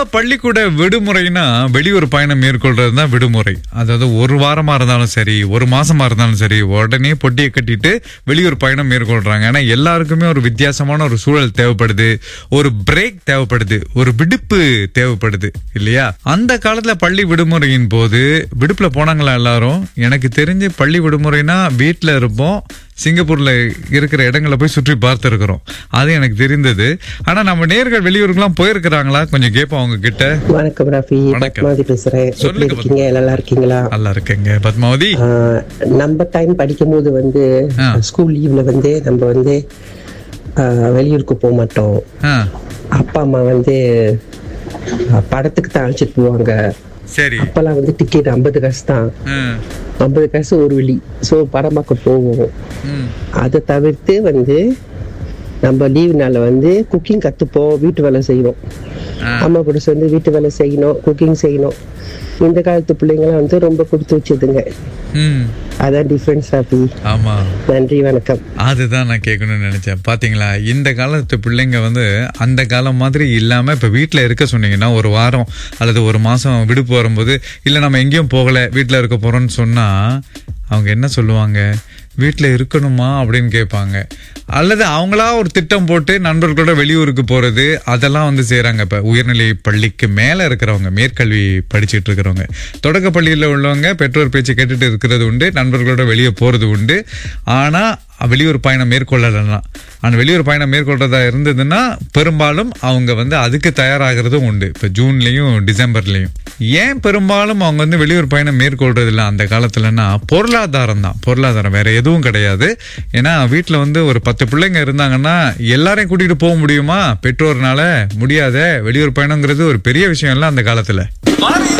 பொதுவா பள்ளிக்கூட விடுமுறைனா வெளியூர் பயணம் மேற்கொள்றது தான் விடுமுறை அதாவது ஒரு வாரமா இருந்தாலும் சரி ஒரு மாசமா இருந்தாலும் சரி உடனே பொட்டியை கட்டிட்டு வெளியூர் பயணம் மேற்கொள்றாங்க ஆனா எல்லாருக்குமே ஒரு வித்தியாசமான ஒரு சூழல் தேவைப்படுது ஒரு பிரேக் தேவைப்படுது ஒரு விடுப்பு தேவைப்படுது இல்லையா அந்த காலத்துல பள்ளி விடுமுறையின் போது விடுப்புல போனாங்களா எல்லாரும் எனக்கு தெரிஞ்சு பள்ளி விடுமுறைனா வீட்ல இருப்போம் சிங்கப்பூர்ல இருக்கிற இடங்களை போய் சுற்றி பார்த்துருக்கிறோம் அது எனக்கு தெரிந்தது ஆனா நம்ம நேர்கள் வெளியூருக்குலாம் போயிருக்கிறாங்களா கொஞ்சம் கேட்போம் அவங்க கிட்ட வணக்கம் ரஃபி வணக்கம். பத்மாவதி பேசுறேன் எப்படி சொல்லுங்க இருக்கீங்க நல்லா இருக்கீங்களா நல்லா இருக்கேங்க பத்மாவதி ஆஹ், நம்ம டைம் படிக்கும்போது வந்து ஆ. ஸ்கூல் லீவ்ல வந்து நம்ம வந்து ஆஹ், வெளியூருக்கு போக மாட்டோம் ஆ, அப்பா அம்மா வந்து ஆஹ், படத்துக்கு தான் அழைச்சிட்டு போவாங்க சரி அப்பெல்லாம் வந்து டிக்கெட் ஐம்பது காசு தான் ஆ, ஐம்பது காசு ஒரு வழி ஸோ படம் பார்க்க போவோம் ம், அதை தவிர்த்து வந்து நம்ம லீவ் நாள்ல வந்து குக்கிங் கத்துப்போம் வீட்டு வேலை செய்யணும் ஆ. அம்மா கூட சேர்ந்து வீட்டு வேலை செய்யணும் குக்கிங் செய்யணும் இந்த காலத்து பிள்ளைங்களாம் வந்து ரொம்ப கொடுத்து வச்சதுங்க ம், அதான் டிஃப்ரென்ஸ் ஹாப்பி ஆமா நன்றி வணக்கம் அதுதான் நான் கேட்கணும்னு நினைச்சேன் பாத்தீங்களா இந்த காலத்து பிள்ளைங்க வந்து அந்த காலம் மாதிரி இல்லாம இப்ப வீட்ல இருக்க சொன்னீங்கன்னா ஒரு வாரம் அல்லது ஒரு மாசம் விடுப்பு வரும்போது இல்ல நம்ம எங்கேயும் போகல வீட்ல இருக்க போறோம்னு சொன்னா அவங்க என்ன சொல்லுவாங்க வீட்ல இருக்கணுமா அப்படின்னு கேட்பாங்க அல்லது அவங்களா ஒரு திட்டம் போட்டு நண்பர்களோட வெளியூருக்கு போறது அதெல்லாம் வந்து செய்றாங்க இப்ப உயர்நிலை பள்ளிக்கு மேல இருக்கிறவங்க மேற்கல்வி படிச்சிட்டு இருக்கிறவங்க தொடக்க பள்ளியில உள்ளவங்க பெற்றோர் பேச்சு கேட்டுட்டு இருக்கிறது உண்டு நண்பர்களோட வெளியே போறது உண்டு ஆனா வெளியூர் பயணம் மேற்கொள்ளலாம் ஆனா வெளியூர் பயணம் மேற்கொள்றதா இருந்ததுன்னா பெரும்பாலும் அவங்க வந்து அதுக்கு தயாராகிறதும் உண்டு இப்ப ஜூன்லயும் டிசம்பர்லயும் ஏன் பெரும்பாலும் அவங்க வந்து வெளியூர் பயணம் மேற்கொள்றது இல்ல அந்த காலத்துலன்னா பொருளாதாரம் தான் பொருளாதாரம் வேற எதுவும் கிடையாது ஏன்னா வீட்டுல வந்து ஒரு பத்து பிள்ளைங்க இருந்தாங்கன்னா எல்லாரையும் கூட்டிட்டு போக முடியுமா பெற்றோர்னால முடியாத வெளியூர் பயணங்கிறது ஒரு பெரிய விஷயம் இல்ல அந்த காலத்துல